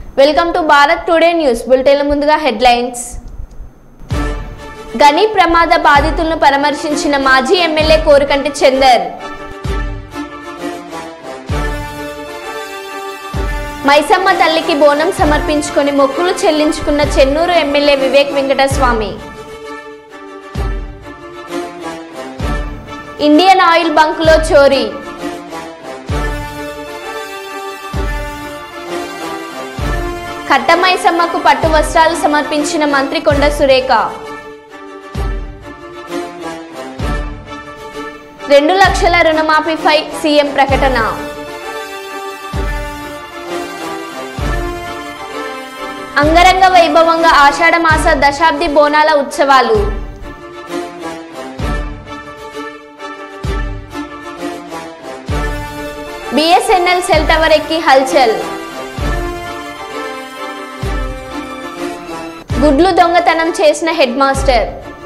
Welcome to Bharat today news బులెటిన్ల ముందుగా headlines గని ప్రమాద బాధితులను పరామర్శించిన మాజీ ఎమ్మెల్యే కోరుకంటి చందర్ మైసమ్మ తల్లికి బోనం సమర్పించుకొని మొక్కులు చెల్లించుకున్న Chennur MLA Vivek Venkataswamy Indian Oil బంకులో చోరీ కట్టమైసమ్మకు పట్టు వస్త్రాలు సమర్పించిన మంత్రి కొండ సురేఖ రెండు లక్షల రుణమాఫీపై సీఎం ప్రకటన అంగరంగ వైభవంగా ఆషాఢ మాస దశాబ్ది బోనాల ఉత్సవాలు బిఎస్ఎన్ఎల్ సెల్ టవర్ ఎక్కి హల్చల్ గుడ్లు దొంగతనం చేసిన హెడ్ మాస్టర్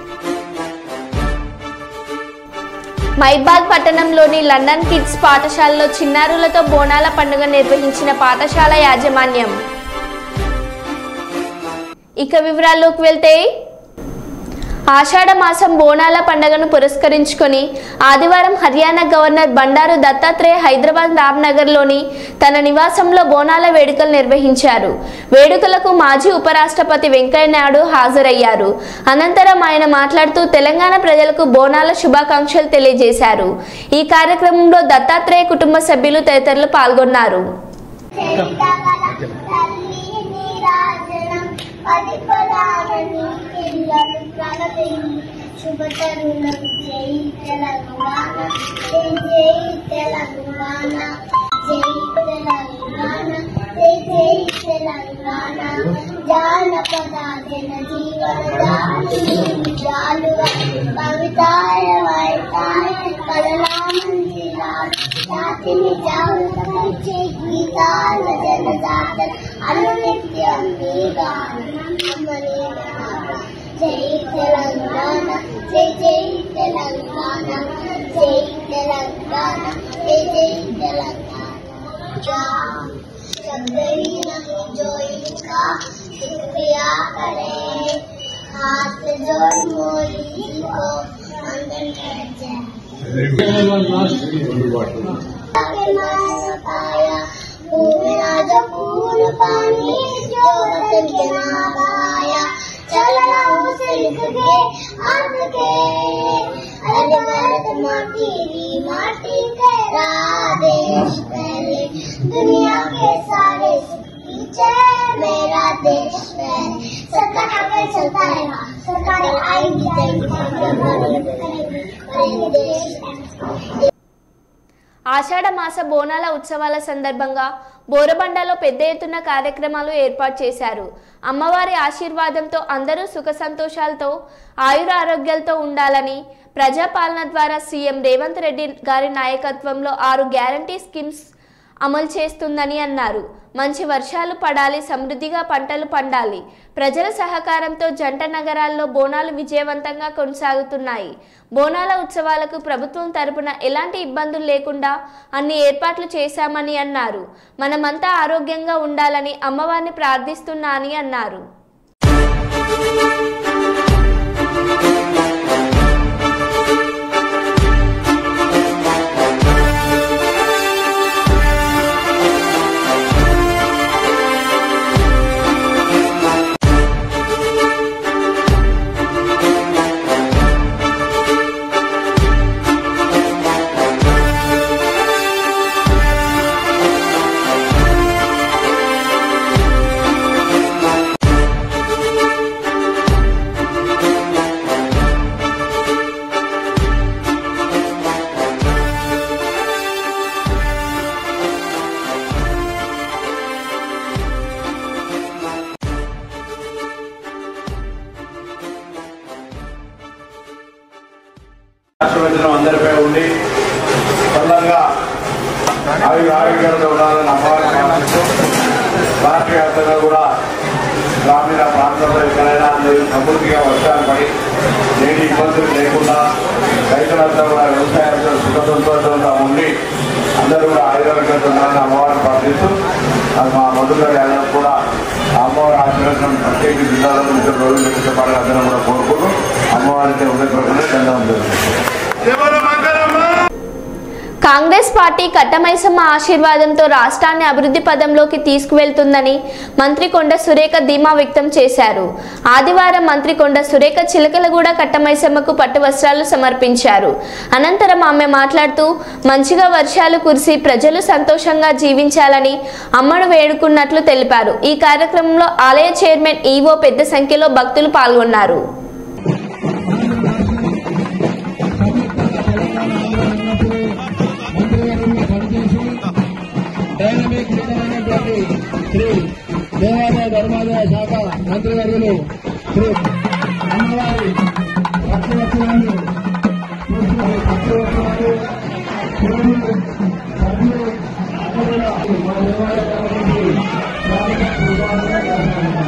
మైబాద్ పట్టణంలోని లండన్ కిడ్స్ పాఠశాలలో చిన్నారులతో బోనాల పండుగ నిర్వహించిన పాఠశాల యాజమాన్యం ఇక వివరాల్లోకి వెళ్తే ఆషాఢ మాసం బోనాల పండుగను పురస్కరించుకొని ఆదివారం హర్యానా గవర్నర్ బండారు దత్తాత్రేయ హైదరాబాద్ రామ్నగర్లోని తన నివాసంలో బోనాల వేడుకలు నిర్వహించారు వేడుకలకు మాజీ ఉపరాష్ట్రపతి వెంకయ్యనాయుడు హాజరయ్యారు అనంతరం ఆయన మాట్లాడుతూ తెలంగాణ ప్రజలకు బోనాల శుభాకాంక్షలు తెలియజేశారు ఈ కార్యక్రమంలో దత్తాత్రేయ కుటుంబ సభ్యులు తదితరులు పాల్గొన్నారు శుభతరుణం జై తెలంగాణ జై జై తెలంగాణ జై తెలంగాణ జై జై తెలంగాణ జానపద జన జీవన జాలుగా కవితాయ వైతాయ కలలామందిరాలు జాతిని జాగృతపరిచే గీతాల జనజాత అనునిత్యం మీ గానం జై తెలంగాణ జై జై తెలంగాణ జై తెలంగాణ జై జై తెలంగాణ जब गई नहीं जो इनका शुक्रिया करे हाथ जोड़ मोदी को मंगल कर जाए पाया भूमिना जो फूल पानी जो रतन के नाम आया चलना उसे लिख के अर्थ के अरे भारत माटी री माटी तेरा देश पहले दुनिया के सारे सुख पीछे मेरा देश पहले सरकार का पे चलता रहेगा सरकार आएगी जाएगी करेंगे देश ఆషాఢ మాస బోనాల ఉత్సవాల సందర్భంగా బోరబండలో పెద్ద ఎత్తున కార్యక్రమాలు ఏర్పాటు చేశారు అమ్మవారి ఆశీర్వాదంతో అందరూ సుఖ సంతోషాలతో ఆయుర ఆరోగ్యాలతో ఉండాలని ప్రజాపాలన ద్వారా సీఎం రేవంత్ రెడ్డి గారి నాయకత్వంలో ఆరు గ్యారంటీ స్కీమ్స్ అమలు చేస్తుందని అన్నారు మంచి వర్షాలు పడాలి సమృద్ధిగా పంటలు పండాలి ప్రజల సహకారంతో జంట నగరాల్లో బోనాలు విజయవంతంగా కొనసాగుతున్నాయి బోనాల ఉత్సవాలకు ప్రభుత్వం తరపున ఎలాంటి ఇబ్బందులు లేకుండా అన్ని ఏర్పాట్లు చేశామని అన్నారు మనమంతా ఆరోగ్యంగా ఉండాలని అమ్మవారిని ప్రార్థిస్తున్నా అని అన్నారు ఆశీర్వచనం అందరిపై ఉండి సరళంగా ఆయుర ఆరోగ్యాలతో ఉండాలని అమ్మవారిని ప్రార్థిస్తూ రాష్ట్ర వ్యాప్తంగా కూడా గ్రామీణ ప్రాంతాల్లో ఎక్కడైనా అందరూ సమృద్ధిగా వర్షాలు పడి నేటి ఇబ్బందులు లేకుండా రైతులంతా కూడా వ్యవసాయంలో సుఖ సంతోషంగా ఉండి అందరూ కూడా ఆయుర్వేదంతో ఉండాలని అమ్మవారిని ప్రార్థిస్తూ అది మా మధుర యాదవ్ కూడా ఆశీర్వచనం ప్రత్యేక జిల్లాలో నుంచి రోజులు ఇష్టపడాలి అందరం కూడా కోరుకుంటూ అమ్మవారికి ఉదయపడకుండా చెందడం జరుగుతుంది కాంగ్రెస్ పార్టీ కట్టమైసమ్మ ఆశీర్వాదంతో రాష్ట్రాన్ని అభివృద్ధి పదంలోకి తీసుకువెళ్తుందని మంత్రి కొండ సురేఖ ధీమా వ్యక్తం చేశారు ఆదివారం మంత్రి కొండ సురేఖ చిలకలగూడ కట్టమైసమ్మకు పట్టు వస్త్రాలు సమర్పించారు అనంతరం ఆమె మాట్లాడుతూ మంచిగా వర్షాలు కురిసి ప్రజలు సంతోషంగా జీవించాలని అమ్మను వేడుకున్నట్లు తెలిపారు ఈ కార్యక్రమంలో ఆలయ చైర్మన్ ఈవో పెద్ద సంఖ్యలో భక్తులు పాల్గొన్నారు డైనమిక్ లీడరైనటువంటి శ్రీ దేవాలయ ధర్మాదాయ శాఖ మంత్రివర్యులు శ్రీ అమ్మవారి పక్షవత్సరాన్ని పక్షవత్సరాలు శివుడు, సభ్యులు, అందరూ మా దేవాలయ కమిటీ స్వాగత సుస్వాగతం.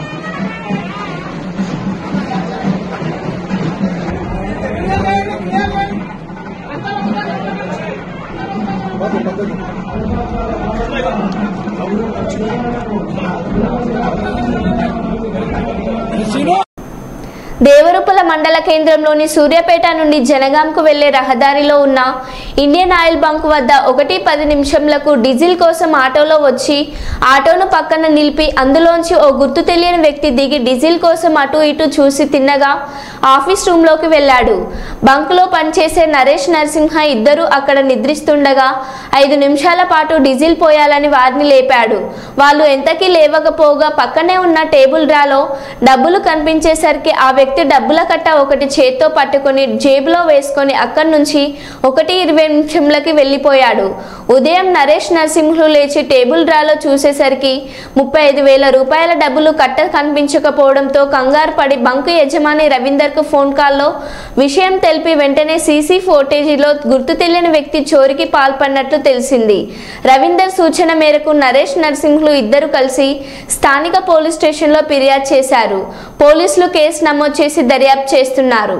దేవరూపల మండల కేంద్రంలోని సూర్యాపేట నుండి జనగాంకు వెళ్లే రహదారిలో ఉన్న ఇండియన్ ఆయిల్ బంక్ వద్ద ఒకటి పది నిమిషంలకు డీజిల్ కోసం ఆటోలో వచ్చి ఆటోను పక్కన నిలిపి అందులోంచి ఓ గుర్తు తెలియని వ్యక్తి దిగి డీజిల్ కోసం అటు ఇటు చూసి తిన్నగా ఆఫీస్ రూమ్లోకి వెళ్ళాడు బంకులో పనిచేసే నరేష్ నరసింహ ఇద్దరు అక్కడ నిద్రిస్తుండగా ఐదు నిమిషాల పాటు డీజిల్ పోయాలని వారిని లేపాడు వాళ్ళు ఎంతకీ లేవకపోగా పక్కనే ఉన్న టేబుల్ డ్రాలో డబ్బులు కనిపించేసరికి ఆ వ్యక్తి డబ్బుల కట్ట ఒకటి చేత్తో పట్టుకొని జేబులో వేసుకొని అక్కడి నుంచి ఒకటి ఇరవై నిమిషంలకి వెళ్ళిపోయాడు ఉదయం నరేష్ నరసింహులు లేచి టేబుల్ డ్రాలో చూసేసరికి ముప్పై ఐదు వేల రూపాయల డబ్బులు కట్ట కనిపించకపోవడంతో కంగారు పడి బంకు యజమాని రవీందర్కు ఫోన్ కాల్లో విషయం తెలిపి వెంటనే సీసీ ఫోటేజీలో గుర్తు తెలియని వ్యక్తి చోరికి పాల్పడినట్లు తెలిసింది రవీందర్ సూచన మేరకు నరేష్ నరసింహులు ఇద్దరు కలిసి స్థానిక పోలీస్ స్టేషన్లో ఫిర్యాదు చేశారు పోలీసులు కేసు నమోదు చేసి దర్యాప్తు చేస్తున్నారు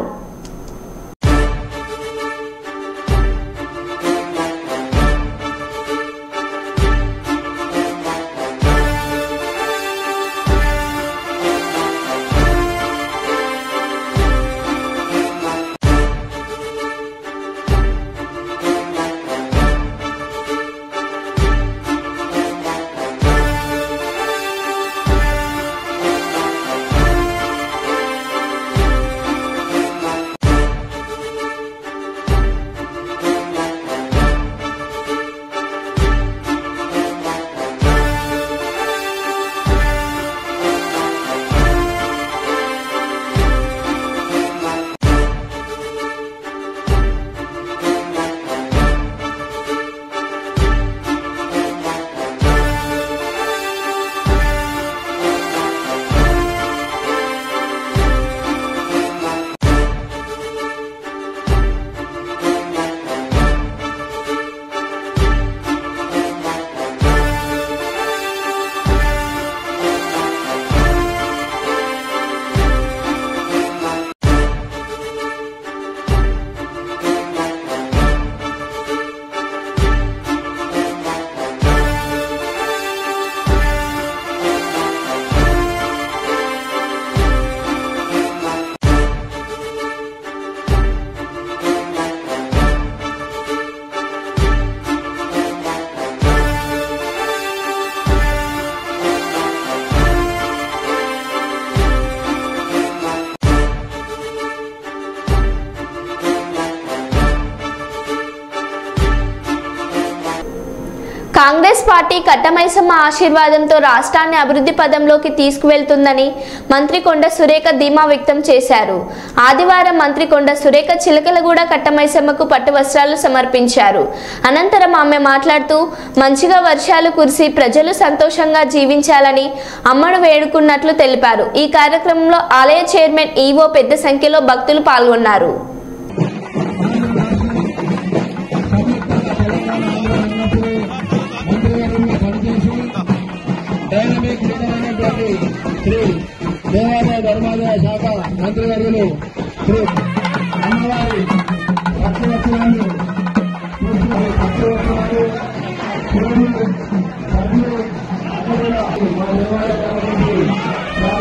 కాంగ్రెస్ పార్టీ కట్టమైసమ్మ ఆశీర్వాదంతో రాష్ట్రాన్ని అభివృద్ధి పదంలోకి తీసుకువెళ్తుందని మంత్రి కొండ సురేఖ ధీమా వ్యక్తం చేశారు ఆదివారం మంత్రి కొండ సురేఖ చిలకలగూడ కట్టమైసమ్మకు పట్టు వస్త్రాలు సమర్పించారు అనంతరం ఆమె మాట్లాడుతూ మంచిగా వర్షాలు కురిసి ప్రజలు సంతోషంగా జీవించాలని అమ్మను వేడుకున్నట్లు తెలిపారు ఈ కార్యక్రమంలో ఆలయ చైర్మన్ ఈవో పెద్ద సంఖ్యలో భక్తులు పాల్గొన్నారు మంత్రివర్యులు పనిచేసి డైనమిక్ లీడరైనటువంటి శ్రీ దేవాలయ ధర్మాదాయ శాఖ మంత్రివర్యులు శ్రీ అమ్మవారి పక్షవత్సరాన్ని పక్షవత్సరాలు శివుడు, సభ్యులు, అందరూ మా దేవాలయ కమిటీ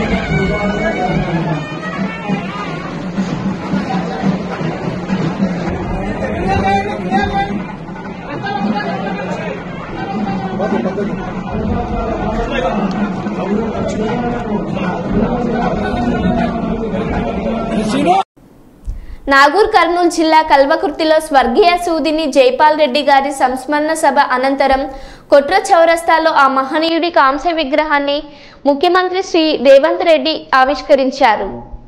నాగూర్ కర్నూలు జిల్లా కల్వకుర్తిలో స్వర్గీయ సూదిని జైపాల్ రెడ్డి గారి సంస్మరణ సభ అనంతరం కొట్ర చౌరస్తాలో ఆ మహనీయుడి కాంస్య విగ్రహాన్ని ముఖ్యమంత్రి శ్రీ రేవంత్ రెడ్డి ఆవిష్కరించారు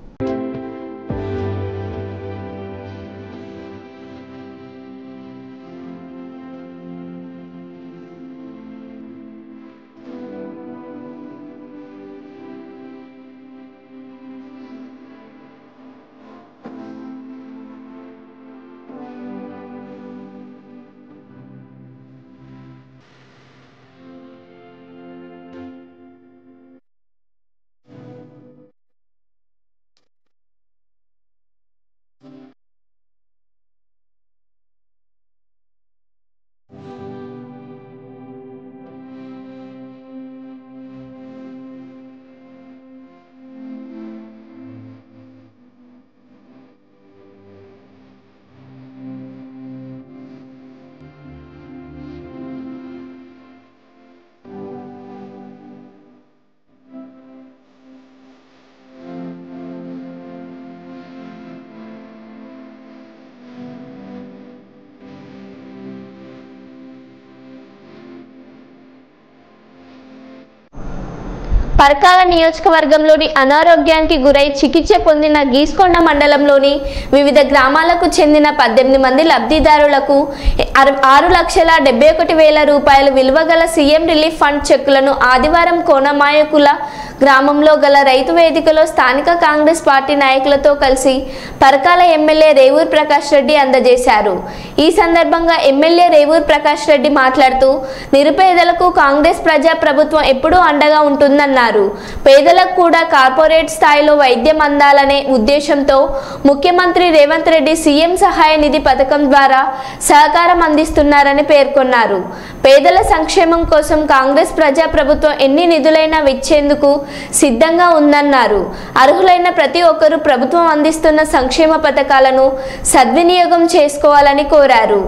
పరకాల నియోజకవర్గంలోని అనారోగ్యానికి గురై చికిత్స పొందిన గీస్కొండ మండలంలోని వివిధ గ్రామాలకు చెందిన పద్దెనిమిది మంది లబ్ధిదారులకు అర- ఆరు లక్షల డెబ్బై ఒకటి వేల రూపాయలు విలువ గల సీఎం రిలీఫ్ ఫండ్ చెక్కులను ఆదివారం కోనమాయకుల గ్రామంలో గల రైతు వేదికలో స్థానిక కాంగ్రెస్ పార్టీ నాయకులతో కలిసి పరకాల ఎమ్మెల్యే రేవూర్ ప్రకాష్ రెడ్డి అందజేశారు ఈ సందర్భంగా ఎమ్మెల్యే రేవూర్ ప్రకాష్ రెడ్డి మాట్లాడుతూ నిరుపేదలకు కాంగ్రెస్ ప్రజా ప్రభుత్వం ఎప్పుడూ అండగా ఉంటుందన్నారు పేదలకు కూడా కార్పొరేట్ స్థాయిలో వైద్యం అందాలనే ఉద్దేశంతో ముఖ్యమంత్రి రేవంత్ రెడ్డి సీఎం సహాయ నిధి పథకం ద్వారా సహకారం అందిస్తున్నారని పేర్కొన్నారు పేదల సంక్షేమం కోసం కాంగ్రెస్ ప్రజా ప్రభుత్వం ఎన్ని నిధులైనా ఇచ్చేందుకు సిద్ధంగా ఉందన్నారు అర్హులైన ప్రతి ఒక్కరూ ప్రభుత్వం అందిస్తున్న సంక్షేమ పథకాలను సద్వినియోగం చేసుకోవాలని కోరారు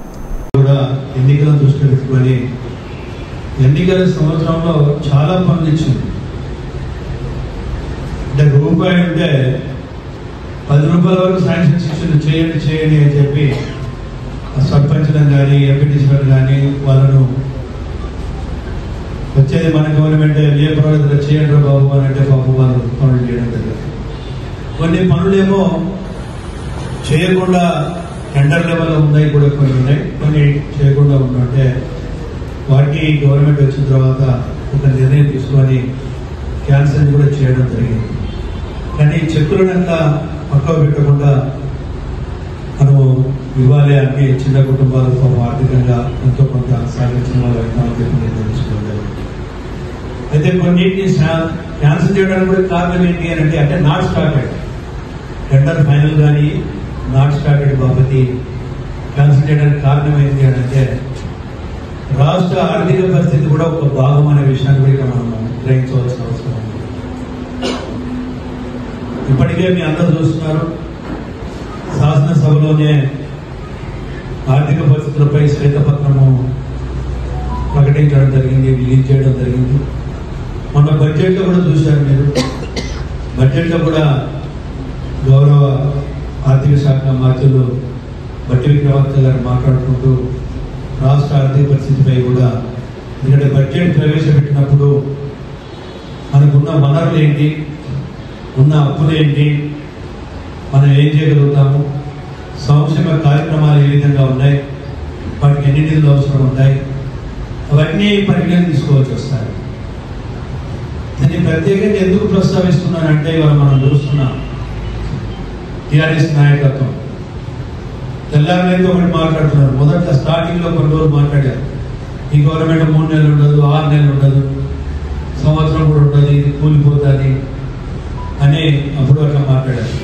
కూడా ఎన్నికలను దృష్టిలో పెట్టుకొని ఎన్నికల సంవత్సరంలో చాలా పనులు ఇచ్చింది అంటే రూపాయి ఉంటే పది రూపాయల వరకు శాంక్షన్స్ ఇచ్చింది చేయండి చేయండి అని చెప్పి ఆ సర్పంచ్లను కానీ ఎంపీటీసీలను కానీ వాళ్ళను వచ్చేది మన గవర్నమెంట్ ఏ పర్వాలేదు చేయండి రా బాబు అని అంటే బాబు వాళ్ళు పనులు చేయడం జరిగింది కొన్ని పనులేమో చేయకుండా టెండర్ లెవెల్లో ఉన్నాయి కూడా కొన్ని ఉన్నాయి కొన్ని చేయకుండా ఉంటుంటే వాటికి గవర్నమెంట్ వచ్చిన తర్వాత ఒక నిర్ణయం తీసుకొని క్యాన్సర్ కూడా చేయడం జరిగింది కానీ చెక్కులనంతా పక్కకు పెట్టకుండా మనము ఇవ్వాలి అన్ని చిన్న కుటుంబాలకు పాపం ఆర్థికంగా ఎంతో కొంత సాగించిన వాళ్ళు అవుతామని చెప్పి నిర్ణయం తీసుకోవడం జరిగింది. అయితే కొన్నింటిని క్యాన్సిల్ చేయడానికి కూడా కారణం ఏంటి అని అంటే అంటే నాట్ స్టార్టెడ్ టెండర్ ఫైనల్ కానీ నాట్ స్టార్టెడ్ బాబతి క్యాన్సిల్ చేయడానికి కారణం ఏంటి అని అంటే రాష్ట్ర ఆర్థిక పరిస్థితి కూడా ఒక భాగం అనే విషయాన్ని కూడా ఇక్కడ మనం గ్రహించవలసిన అవసరం ఉంది ఇప్పటికే మీ అందరూ చూస్తున్నారు శాసనసభలోనే ఆర్థిక పరిస్థితులపై శ్వేతపత్రము ప్రకటించడం జరిగింది రిలీజ్ చేయడం జరిగింది మొన్న బడ్జెట్లో కూడా చూశారు మీరు బడ్జెట్లో కూడా గౌరవ ఆర్థిక శాఖ మంత్రులు బట్టి విక్రమార్క గారు మాట్లాడుకుంటూ రాష్ట్ర ఆర్థిక పరిస్థితిపై కూడా ఎందుకంటే బడ్జెట్ ప్రవేశపెట్టినప్పుడు మనకున్న వనరులు ఏంటి ఉన్న అప్పులు ఏంటి మనం ఏం చేయగలుగుతాము సంక్షేమ కార్యక్రమాలు ఏ విధంగా ఉన్నాయి వాటికి ఎన్ని నిధులు అవసరం ఉంటాయి అవన్నీ పరిగణన తీసుకోవాల్సి వస్తాయి దీన్ని ప్రత్యేకంగా ఎందుకు ప్రస్తావిస్తున్నానంటే ఇవాళ మనం చూస్తున్నాం టిఆర్ఎస్ నాయకత్వం తెల్లారినైతే ఒకటి మాట్లాడుతున్నారు మొదట స్టార్టింగ్ లో కొన్ని రోజులు మాట్లాడారు ఈ గవర్నమెంట్ మూడు నెలలు ఉండదు ఆరు నెలలు ఉండదు సంవత్సరం కూడా ఉండదు ఇది కూలిపోతుంది అని అప్పుడు అట్లా మాట్లాడారు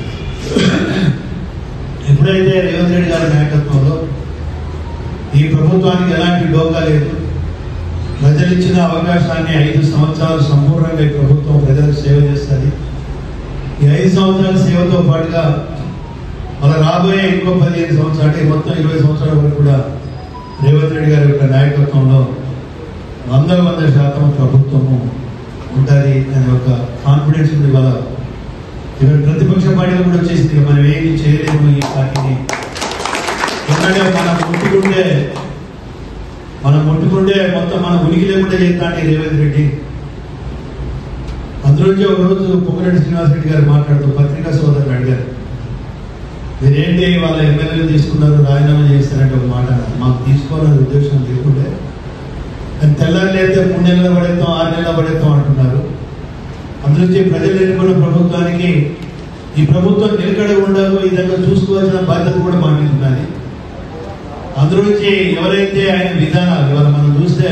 ఎప్పుడైతే రేవంత్ రెడ్డి గారి నాయకత్వంలో ఈ ప్రభుత్వానికి ఎలాంటి డోకా లేదు ప్రజలు ఇచ్చిన అవకాశాన్ని ఐదు సంవత్సరాలు సంపూర్ణంగా ఈ ప్రభుత్వం ప్రజలకు సేవ చేస్తుంది ఈ ఐదు సంవత్సరాల సేవతో పాటుగా మన రాబోయే ఇంకో పదిహేను సంవత్సరాలు అంటే మొత్తం ఇరవై సంవత్సరాల వరకు కూడా రేవంత్ రెడ్డి గారి యొక్క నాయకత్వంలో వందల వందల శాతం ప్రభుత్వము ఉంటుంది అనే ఒక కాన్ఫిడెన్స్ ఉంది ఇవాళ ఇవాళ ప్రతిపక్ష పార్టీలు కూడా వచ్చేసింది ఇక మనం ఏమి చేయలేము ఈ పార్టీని ఎందుకంటే మనం ముట్టుకుంటే మనం ముట్టుకుంటే మొత్తం మన ఉనికి లేకుండా చేస్తాండి రేవంత్ రెడ్డి అందులోంచి ఒక రోజు పొంగిరెడ్డి శ్రీనివాసరెడ్డి గారు మాట్లాడుతూ పత్రికా సోదరులు అడిగారు మీరేంటి వాళ్ళ ఎమ్మెల్యేలు తీసుకున్నారు రాజీనామా చేస్తారంటే ఒక మాట అన్నారు. మాకు తీసుకోవాలనే ఉద్దేశం లేకుంటే అది తెల్లారి లేతే మూడు నెలలు పడేస్తాం ఆరు నెలలు పడేస్తాం అంటున్నారు అందులోంచి ప్రజలు ఎన్నుకున్న ప్రభుత్వానికి ఈ ప్రభుత్వం నిలకడ ఉండదు ఈ విధంగా చూసుకోవాల్సిన బాధ్యత కూడా మా మీద ఉన్నది అందులోంచి ఎవరైతే ఆయన విధానాలు ఇవాళ మనం చూస్తే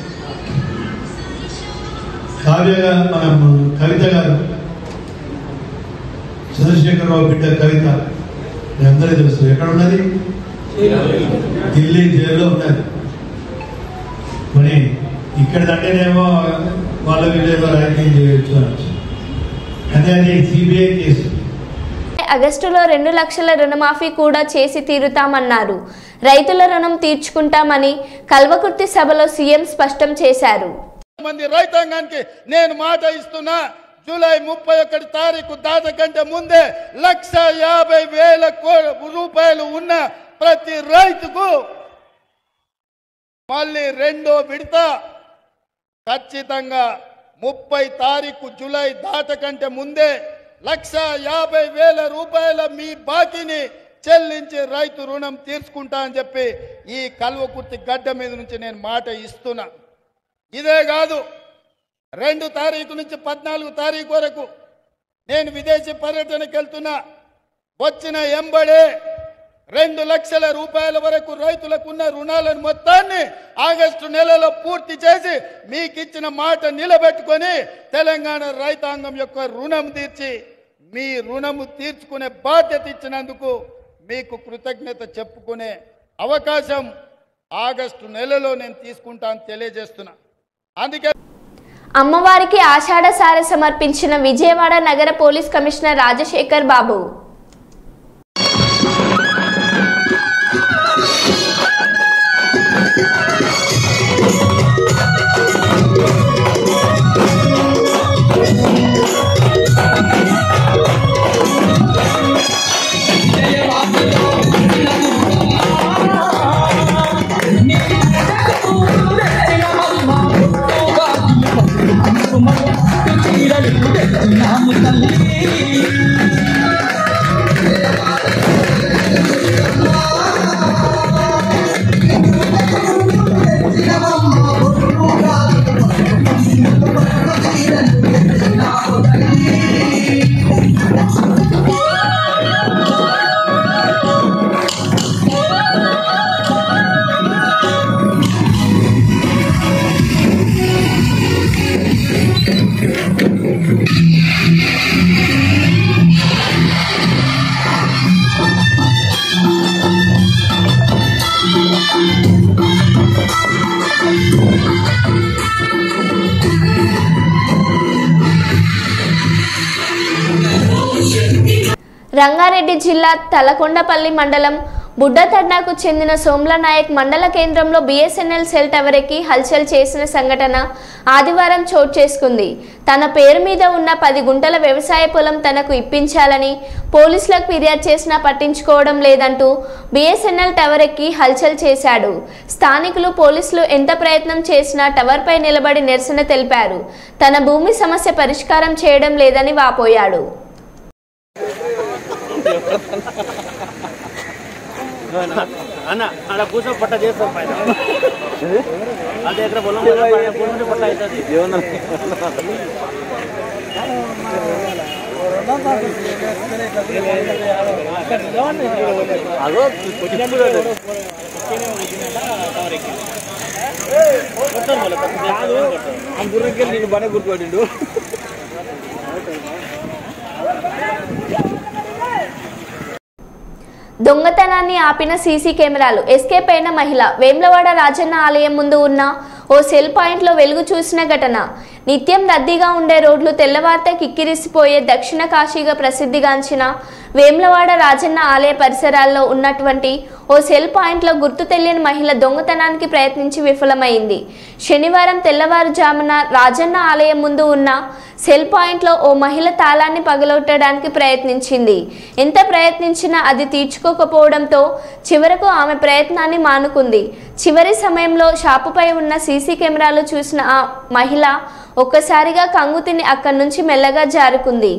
కావ్య గారు మన కవిత గారు చంద్రశేఖరరావు బిడ్డ కవిత మీ అందరికీ తెలుసు ఎక్కడ ఉన్నది ఢిల్లీ జైల్లో ఉన్నది మరి ఇక్కడదంటేనేమో వాళ్ళ వీళ్ళేదో రాజకీయం చేయొచ్చు అనొచ్చు కానీ అది సిబిఐ కేసు ఆగస్టులో రెండు లక్షల రుణమాఫీ కూడా చేసి తీరుతామన్నారు రైతుల రుణం తీర్చుకుంటామని కల్వకుర్తి సభలో సీఎం స్పష్టం చేశారు మంది రైతాంగానికి నేను మాట ఇస్తున్నా జూలై ముప్పై ఒకటి తారీఖు దాట కంటే ముందే లక్ష యాభై వేల కో- రూపాయలు ఉన్న ప్రతి రైతుకు మళ్ళీ రెండో విడత ఖచ్చితంగా ముప్పై తారీఖు జూలై దాట కంటే ముందే లక్ష యాభై వేల రూపాయల మీ బాకీని చెల్లించి రైతు రుణం తీర్చుకుంటా అని చెప్పి ఈ కల్వకుర్తి గడ్డ మీద నుంచి నేను మాట ఇస్తున్నా ఇదే కాదు రెండు తారీఖు నుంచి పద్నాలుగు తారీఖు వరకు నేను విదేశీ పర్యటనకు వెళ్తున్నా వచ్చిన ఎంబడే రెండు లక్షల రూపాయల వరకు రైతులకు ఉన్న రుణాలను మొత్తాన్ని ఆగస్టు నెలలో పూర్తి చేసి మీకు ఇచ్చిన మాట నిలబెట్టుకొని తెలంగాణ రైతాంగం యొక్క రుణం తీర్చి మీ రుణము తీర్చుకునే బాధ్యత ఇచ్చినందుకు మీకు కృతజ్ఞత చెప్పుకునే అవకాశం ఆగస్టు నెలలో నేను తీసుకుంటాను తెలియజేస్తున్నా అందుకే అమ్మవారికి ఆషాఢ సారె సమర్పించిన విజయవాడ నగర పోలీస్ కమిషనర్ రాజశేఖర్ బాబు రంగారెడ్డి జిల్లా తలకొండపల్లి మండలం బుడ్డతండాకు చెందిన సోమ్ల నాయక్ మండల కేంద్రంలో బిఎస్ఎన్ఎల్ సెల్ టవర్ ఎక్కి హల్చల్ చేసిన సంఘటన ఆదివారం చోటు చేసుకుంది తన పేరు మీద ఉన్న పది గుంటల వ్యవసాయ పొలం తనకు ఇప్పించాలని పోలీసులకు ఫిర్యాదు చేసినా పట్టించుకోవడం లేదంటూ బిఎస్ఎన్ఎల్ టవర్ ఎక్కి హల్చల్ చేశాడు స్థానికులు పోలీసులు ఎంత ప్రయత్నం చేసినా టవర్పై నిలబడి నిరసన తెలిపారు తన భూమి సమస్య పరిష్కారం చేయడం లేదని వాపోయాడు అన్న ఆడ కూర్చో పట్ట చేస్తాం పైన అదే ఎక్కడ పొలం పొలం పట్ట అవుతుంది అదో గుర్రెకెళ్ళి నేను బాగా గుర్తుపట్టిండు దొంగతనాన్ని ఆపిన సీసీ కెమెరాలు ఎస్కేప్ అయిన మహిళ వేమ్లవాడ రాజన్న ఆలయం ముందు ఉన్న ఓ సెల్ పాయింట్లో వెలుగు చూసిన ఘటన నిత్యం రద్దీగా ఉండే రోడ్లు తెల్లవారితే కిక్కిరిసిపోయే దక్షిణ కాశీగా ప్రసిద్ధిగాంచిన వేమ్లవాడ రాజన్న ఆలయ పరిసరాల్లో ఉన్నటువంటి ఓ సెల్ పాయింట్లో గుర్తు తెలియని మహిళ దొంగతనానికి ప్రయత్నించి విఫలమైంది శనివారం తెల్లవారుజామున రాజన్న ఆలయం ముందు ఉన్న సెల్ పాయింట్లో ఓ మహిళ తాళాన్ని పగలొట్టడానికి ప్రయత్నించింది ఎంత ప్రయత్నించినా అది తీర్చుకోకపోవడంతో చివరకు ఆమె ప్రయత్నాన్ని మానుకుంది చివరి సమయంలో షాపుపై ఉన్న సీసీ కెమెరాలు చూసిన ఆ మహిళ ఒక్కసారిగా కంగుతిని అక్కడి నుంచి మెల్లగా జారుకుంది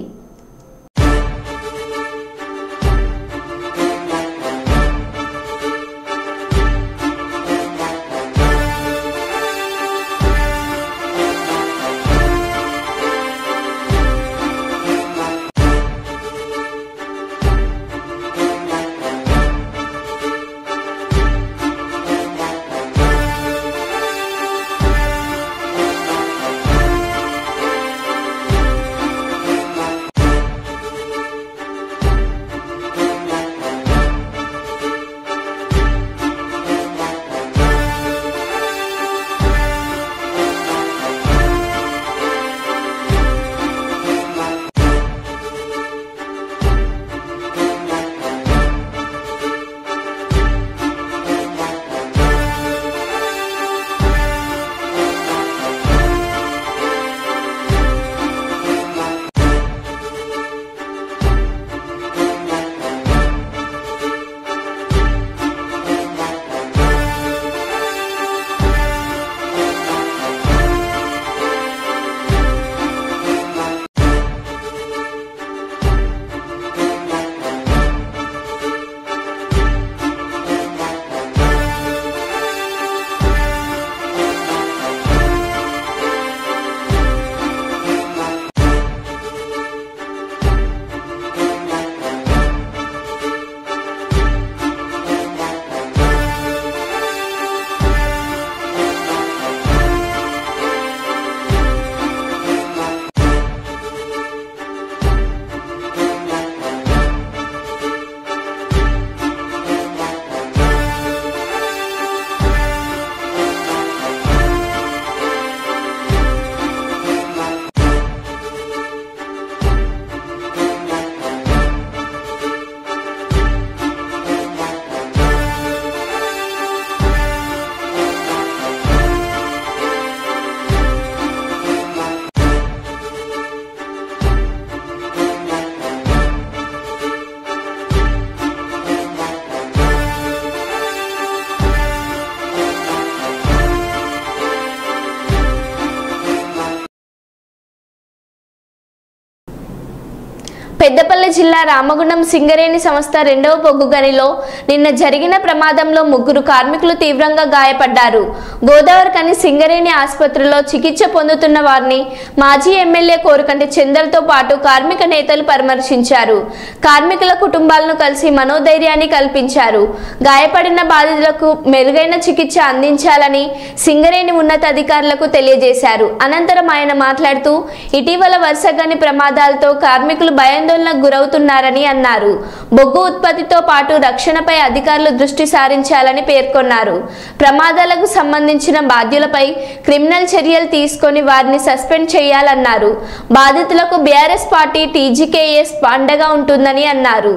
పెద్దపల్లి జిల్లా రామగుండం సింగరేణి సంస్థ రెండవ బొగ్గు గనిలో నిన్న జరిగిన ప్రమాదంలో ముగ్గురు కార్మికులు తీవ్రంగా గాయపడ్డారు గోదావరి కని సింగరేణి ఆసుపత్రిలో చికిత్స పొందుతున్న వారిని మాజీ ఎమ్మెల్యే కోరుకంటి చందర్తో పాటు కార్మిక నేతలు పరామర్శించారు కార్మికుల కుటుంబాలను కలిసి మనోధైర్యాన్ని కల్పించారు గాయపడిన బాధితులకు మెరుగైన చికిత్స అందించాలని సింగరేణి ఉన్నతాధికారులకు తెలియజేశారు అనంతరం ఆయన మాట్లాడుతూ ఇటీవల వరుసగాని ప్రమాదాలతో కార్మికులు భయాందోళనకు గురవుతున్నారని అన్నారు బొగ్గు ఉత్పత్తితో పాటు రక్షణపై అధికారులు దృష్టి సారించాలని పేర్కొన్నారు ప్రమాదాలకు సంబంధించిన బాధ్యులపై క్రిమినల్ చర్యలు తీసుకొని వారిని సస్పెండ్ చేయాలన్నారు బాధితులకు బీఆర్ఎస్ పార్టీ టీజీకేఎస్ అండగా ఉంటుందని అన్నారు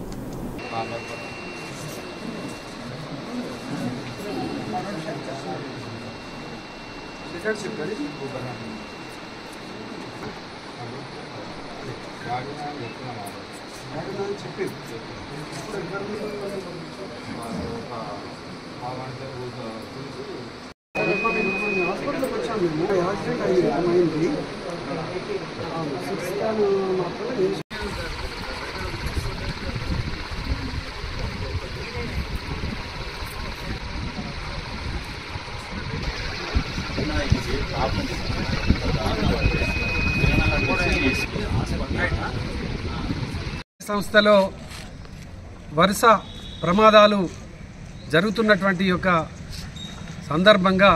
సంస్థలో వరుస ప్రమాదాలు జరుగుతున్నటువంటి యొక్క సందర్భంగా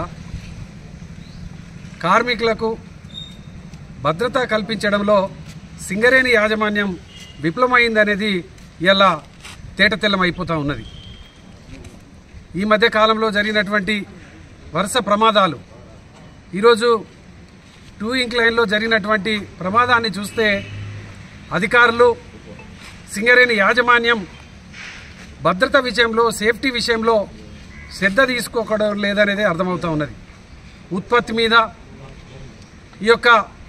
కార్మికులకు భద్రత కల్పించడంలో సింగరేణి యాజమాన్యం విఫలమైందనేది ఇలా తేటతెల్లమైపోతూ ఉన్నది ఈ మధ్య కాలంలో జరిగినటువంటి వరుస ప్రమాదాలు ఈరోజు టూ ఇంక్ లైన్లో జరిగినటువంటి ప్రమాదాన్ని చూస్తే అధికారులు సింగరేణి యాజమాన్యం భద్రత విషయంలో సేఫ్టీ విషయంలో శ్రద్ధ తీసుకోకడం లేదనేది అర్థమవుతా ఉన్నది ఉత్పత్తి మీద ఈ యొక్క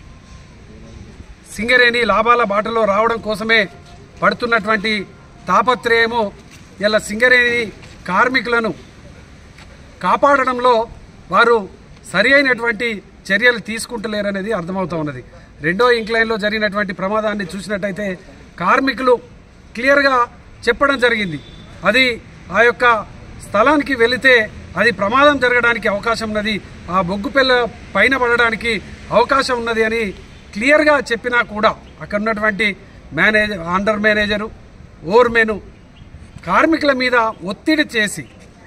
సింగరేణి లాభాల బాటలో రావడం కోసమే పడుతున్నటువంటి తాపత్రయము ఇలా సింగరేణి కార్మికులను కాపాడడంలో వారు సరి అయినటువంటి చర్యలు తీసుకుంటలేరనేది అర్థమవుతా ఉన్నది రెండో ఇంక్లైన్లో జరిగినటువంటి ప్రమాదాన్ని చూసినట్టయితే కార్మికులు క్లియర్గా చెప్పడం జరిగింది అది ఆ యొక్క స్థలానికి వెళితే అది ప్రమాదం జరగడానికి అవకాశం ఉన్నది ఆ బొగ్గు పిల్ల పైన పడడానికి అవకాశం ఉన్నది అని క్లియర్గా చెప్పినా కూడా అక్కడ ఉన్నటువంటి మేనేజర్ అండర్ మేనేజరు ఓర్మెను కార్మికుల మీద ఒత్తిడి చేసి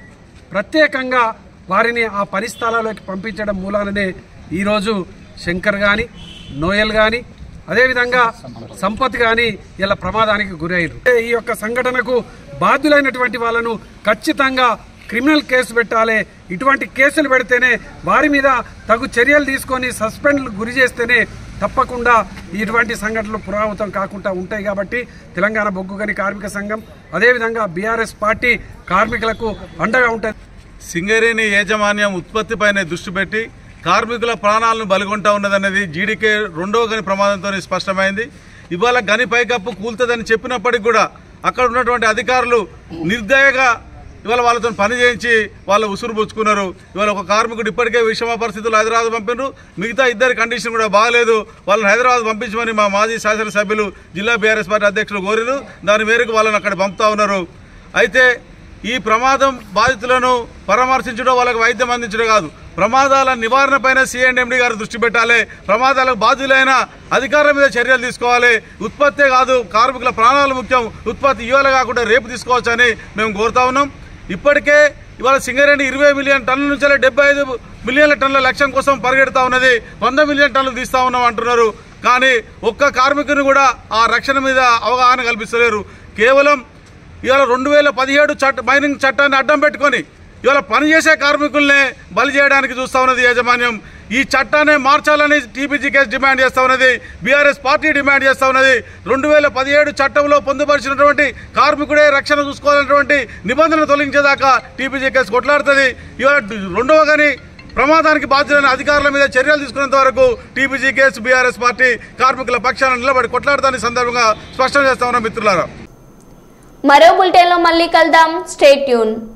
ప్రత్యేకంగా వారిని ఆ పని స్థలాల్లోకి పంపించడం మూలాననే ఈరోజు శంకర్ కానీ నోయల్ కానీ అదేవిధంగా సంపత్ కానీ ఇలా ప్రమాదానికి గురయ్యారు ఈ యొక్క సంఘటనకు బాధ్యులైనటువంటి వాళ్ళను ఖచ్చితంగా క్రిమినల్ కేసు పెట్టాలి ఇటువంటి కేసులు పెడితేనే వారి మీద తగు చర్యలు తీసుకొని సస్పెండ్ గురి చేస్తేనే తప్పకుండా ఇటువంటి సంఘటనలు పునరావృతం కాకుండా ఉంటాయి కాబట్టి తెలంగాణ బొగ్గు గని కార్మిక సంఘం అదేవిధంగా బీఆర్ఎస్ పార్టీ కార్మికులకు అండగా ఉంటుంది సింగరేణి యాజమాన్యం ఉత్పత్తిపైనే దృష్టి పెట్టి కార్మికుల ప్రాణాలను బలిగొంటా ఉన్నదనేది జీడీకే రెండో గని ప్రమాదంతో స్పష్టమైంది ఇవాళ గని పైకప్పు కూలుతుందని చెప్పినప్పటికి కూడా అక్కడ ఉన్నటువంటి అధికారులు నిర్దయగా ఇవాళ వాళ్ళతో పని చేయించి వాళ్ళు ఉసురు పుచ్చుకున్నారు ఇవాళ ఒక కార్మికుడు ఇప్పటికే విషమ పరిస్థితులు హైదరాబాద్ పంపినారు మిగతా ఇద్దరి కండిషన్ కూడా బాగలేదు వాళ్ళని హైదరాబాద్ పంపించమని మా మాజీ శాసనసభ్యులు జిల్లా బీఆర్ఎస్ పార్టీ అధ్యక్షులు కోరిరు దాని మేరకు వాళ్ళని అక్కడ పంపుతా ఉన్నారు అయితే ఈ ప్రమాదం బాధితులను పరామర్శించడం వాళ్ళకి వైద్యం అందించడం కాదు ప్రమాదాల నివారణ పైన సిఎండి గారు దృష్టి పెట్టాలి ప్రమాదాలకు బాధ్యులైన అధికారుల మీద చర్యలు తీసుకోవాలి ఉత్పత్తే కాదు కార్మికుల ప్రాణాలు ముఖ్యం ఉత్పత్తి ఇవాళ కాకుండా రేపు తీసుకోవచ్చని మేము కోరుతా ఉన్నాం ఇప్పటికే ఇవాళ సింగరేణి ఇరవై మిలియన్ టన్నుల నుంచి డెబ్బై ఐదు మిలియన్ల టన్నుల లక్ష్యం కోసం పరిగెడతా ఉన్నది వంద మిలియన్ టన్నులు తీస్తా ఉన్నాం అంటున్నారు కానీ ఒక్క కార్మికుని కూడా ఆ రక్షణ మీద అవగాహన కల్పిస్తలేరు కేవలం ఇవాళ రెండు వేల పదిహేడు చట్ట మైనింగ్ చట్టాన్ని అడ్డం పెట్టుకొని ఇవాళ పనిచేసే కార్మికుల్నే బలి చేయడానికి చూస్తా ఉన్నది యాజమాన్యం ఈ చట్టాన్ని మార్చాలని టీపీజీకేస్ డిమాండ్ చేస్తా ఉన్నది బీఆర్ఎస్ పార్టీ డిమాండ్ చేస్తా ఉన్నది రెండు వేల పదిహేడు చట్టంలో పొందుపరిచినటువంటి కార్మికుడే రక్షణ చూసుకోవాలన్నటువంటి నిబంధన తొలగించేదాకా టీపీజీకేస్ కొట్లాడుతుంది ఇవాళ రెండవ కానీ ప్రమాదానికి బాధ్యులైన అధికారుల మీద చర్యలు తీసుకునేంత వరకు టీపీజీ కేసు బీఆర్ఎస్ పార్టీ కార్మికుల పక్షాన నిలబడి కొట్లాడతాని సందర్భంగా స్పష్టం చేస్తా ఉన్నాం మిత్రులారా మరో బులెటిన్లో మళ్ళీ కలుద్దాం స్టేట్ ట్యూన్